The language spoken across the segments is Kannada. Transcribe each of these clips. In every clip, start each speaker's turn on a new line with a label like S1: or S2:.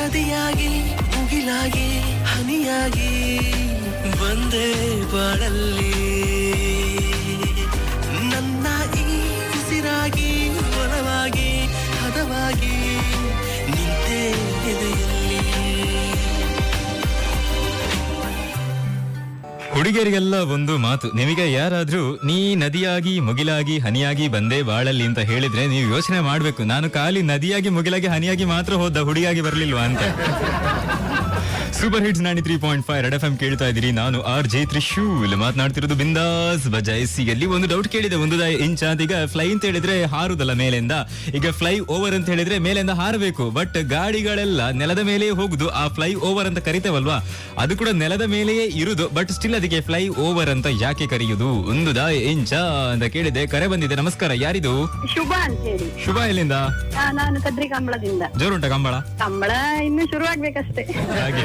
S1: ನದಿಯಾಗಿ ಮುಗಿಲಾಗಿ ಹನಿಯಾಗಿ ಬಂದೆ ಬಾಳಲ್ಲಿ ನನ್ನ ಈ ಉಸಿರಾಗಿ ಬಲವಾಗಿ ಹದವಾಗಿ ನಿಂತೆ ಎದೆಯಲ್ಲಿ
S2: ಹುಡುಗಿಯರಿಗೆಲ್ಲ ಒಂದು ಮಾತು ನಿಮಗೆ ಯಾರಾದ್ರೂ ನೀ ನದಿಯಾಗಿ ಮುಗಿಲಾಗಿ ಹನಿಯಾಗಿ ಬಂದೆ ಬಾಳಲ್ಲಿ ಅಂತ ಹೇಳಿದ್ರೆ ನೀವು ಯೋಚನೆ ಮಾಡ್ಬೇಕು ನಾನು ಖಾಲಿ ನದಿಯಾಗಿ ಮುಗಿಲಾಗಿ ಹನಿಯಾಗಿ ಮಾತ್ರ ಹೋದ ಹುಡುಗಿಯಾಗಿ ಬರ್ಲಿಲ್ವಾ ಅಂತ super hits ninety three point five red F M ಕೇಳ್ತಾ ಇದ್ದೀರಿ ನಾನು ಆರ್ ಜೆ ತ್ರಿಶೂಲ್ ಮಾತನಾಡ್ತಿರೋದು ಬಿಂದಾಸ್ ಬಜಾಯಿಸಿ ಅಲ್ಲಿ ಒಂದು ಡೌಟ್ ಕೇಳಿದೆ ಒಂದು ಇಂಚ್ ಅಂತ ಈಗ ಫ್ಲೈ ಅಂತ ಹೇಳಿದ್ರೆ ಹಾರುದಲ್ಲ ಮೇಲಿಂದ ಈಗ ಫ್ಲೈ ಓವರ್ ಅಂತ ಹೇಳಿದ್ರೆ ಮೇಲಿಂದ ಹಾರಬೇಕು ಬಟ್ ಗಾಡಿಗಳೆಲ್ಲ ನೆಲದ ಮೇಲೆಯೇ ಹೋಗುದು ಆ ಫ್ಲೈ ಓವರ್ ಅಂತ ಕರಿತೇವಲ್ವಾ ಅದು ಕೂಡ ನೆಲದ ಮೇಲೆಯೇ ಇರುದು ಬಟ್ ಸ್ಟಿಲ್ ಅದಕ್ಕೆ ಫ್ಲೈ ಓವರ್ ಅಂತ ಯಾಕೆ ಕರೆಯುದು ಒಂದು ದ ಇಂಚ ಅಂತ ಕೇಳಿದೆ ಕರೆ ಬಂದಿದೆ ನಮಸ್ಕಾರ ಯಾರಿದು
S3: ಶುಭ ಅಂತ ಹೇಳಿ
S2: ಶುಭ ಎಲ್ಲಿಂದ
S3: ಆ, ನಾನು ಕದ್ರಿ ಕಂಬಳದಿಂದ
S2: ಜೋರುಂಟ ಕಂಬಳ
S3: ಕಂಬಳ ಇನ್ನು ಶುರುವಾಗ್ಬೇಕಷ್ಟೇ
S2: ಹಾಗೆ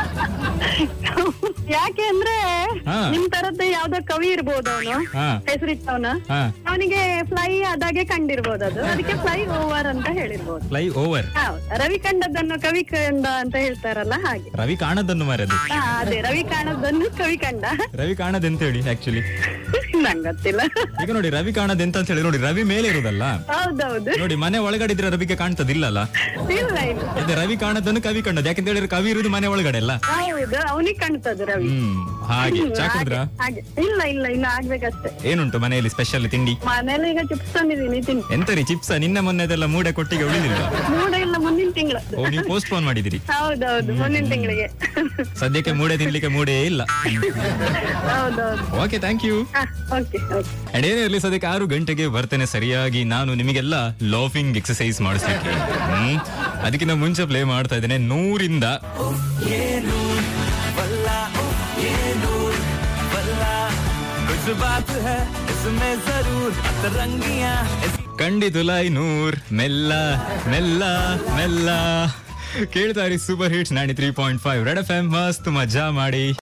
S3: ಯಾಕೆ ಅಂದ್ರೆ
S2: ಹಾ.
S3: ನಿಮ್ ತರದ್ದು ಯಾವ್ದೋ ಕವಿ ಇರ್ಬೋದು ಅವನು
S2: ಹಾ.
S3: ಹೆಸರಿಟ್ಟವನು
S2: ಹಾ
S3: ಅವನಿಗೆ ಫ್ಲೈ ಆದಾಗೆ ಕಂಡಿರ್ಬೋದು ಅದು ಅದಕ್ಕೆ ಫ್ಲೈ ಓವರ್ ಅಂತ ಹೇಳಿರ್ಬೋದು
S2: ಫ್ಲೈ ಓವರ್
S3: ಹೌದು ರವಿ ಕಂಡದ್ದನ್ನು ಕವಿ ಕಂಡ ಅಂತ ಹೇಳ್ತಾರಲ್ಲ ಹಾಗೆ
S2: ರವಿ ಕಾಣದನ್ನು ಮಾರದು
S3: ಹಾ ಅದೇ ರವಿ ಕಾಣದ್ದನ್ನು ಕವಿ ಕಂಡ
S2: ರವಿ ಕಾಣದೆಂತ ಹೇಳಿ ಆಕ್ಚುಲಿ
S3: ನಂಗ್ ಗೊತ್ತಿಲ್ಲ
S2: ಈಗ ನೋಡಿ ರವಿ ಕಾಣದೆಂತ ಅಂತ ಹೇಳಿ ನೋಡಿ ರವಿ ಮೇಲೆ ಇರುದಲ್ಲ
S3: ಹೌದೌದು
S2: ನೋಡಿ ಮನೆ ಒಳಗಡೆ ಇದ್ರೆ ರವಿಗೆ ಕಾಣ್ತದಿಲ್ಲಲ್ಲ
S3: ಇಲ್ಲ ಇಲ್ಲ
S2: ಅದೇ ರವಿ ಕಾಣದನ್ನು ಕವಿ ಕಂಡದ್ದು ಯಾಕಂತ ಹೇಳಿದ್ರೆ ಕವಿ ಇರುದು ಮನೆ ಒಳಗಡೆ ಅಲ್ಲ
S3: ಹೌದು ಅವನಿಗೆ ಕಾಣ್ತದೆ ರವಿ
S2: ಹ್ಮ್ ಹಾಗೆ
S3: ಹ್ಮ್,
S2: ಚಾ
S3: ಹಾಗೆ,
S2: ಕುಡಿದ್ರಾ
S3: ಹಾಗೆ ಇಲ್ಲ ಇಲ್ಲ ಇನ್ನು ಆಗ್ಬೇಕಷ್ಟೇ
S2: ಏನುಂಟು ಮನೆಯಲ್ಲಿ ಸ್ಪೆಷಲ್ ತಿಂಡಿ
S3: ಮನೇಲಿ ಈಗ ಚಿಪ್ಸ್ ತಂದಿದ್ದೀನಿ ತಿಂಡಿ
S2: ಎಂತ ರೀ ಚಿಪ್ಸ ನಿನ್ನ ಮೊನ್ನೆದೆಲ್ಲ ಮೂಡೆ ಕೊಟ್ಟಿಗೆ ಉಳಿದಿಲ್ವಾ
S3: ಮೂಡ ಇಲ್ಲ ಮುಂದಿನ ತಿಂಗಳು
S2: ಓ ನೀವು ಪೋಸ್ಟ್ ಪೋನ್ ಮಾಡಿದಿರಿ
S3: ಹೌದೌದು ಮುಂದಿನ ತಿಂಗಳಿಗೆ
S2: ಸದ್ಯಕ್ಕೆ ಮೂಡೆ ತಿನ್ಲಿಕ್ಕೆ ಮೂಡೇ ಇಲ್ಲ
S3: ಹೌದೌದು
S2: ಓಕೆ ಥ್ಯಾಂಕ್ ಯು
S3: ಹಾ ಓಕೆ ಓಕೆ
S2: ಅಂಡ್ ಏನೇ ಇರಲಿ ಸದ್ಯಕ್ಕೆ ಆರು ಗಂಟೆಗೆ ಬರ್ತೇನೆ ಸರಿಯಾಗಿ ನಾನು ನಿಮಗೆಲ್ಲ ಲಾಫಿಂಗ್ ಎಕ್ಸಸೈಸ್ ಮಾಡಿಸ್ಲಿಕ್ಕೆ ಹ್ಮ್ ಅದಕ್ಕಿಂತ ಮುಂಚೆ ಪ್ಲೇ ಮಾಡ್ತಾ ಇದ್ದೇನೆ ನೂರಿಂದ
S1: ಏನು ಬಲ್ಲ ಏನು ಬಲ್ಲ कुछ बात है इसमें जरूर अतरंगियां
S2: ಖಂಡಿತುಲಾಯ್ ನೂರ್ ಮೆಲ್ಲ ಮೆಲ್ಲ ಮೆಲ್ಲ ಕೇಳ್ತಾ ಇರಿ super hits ninety three point five red F M ಮಸ್ತ್ ಮಜಾ ಮಾಡಿ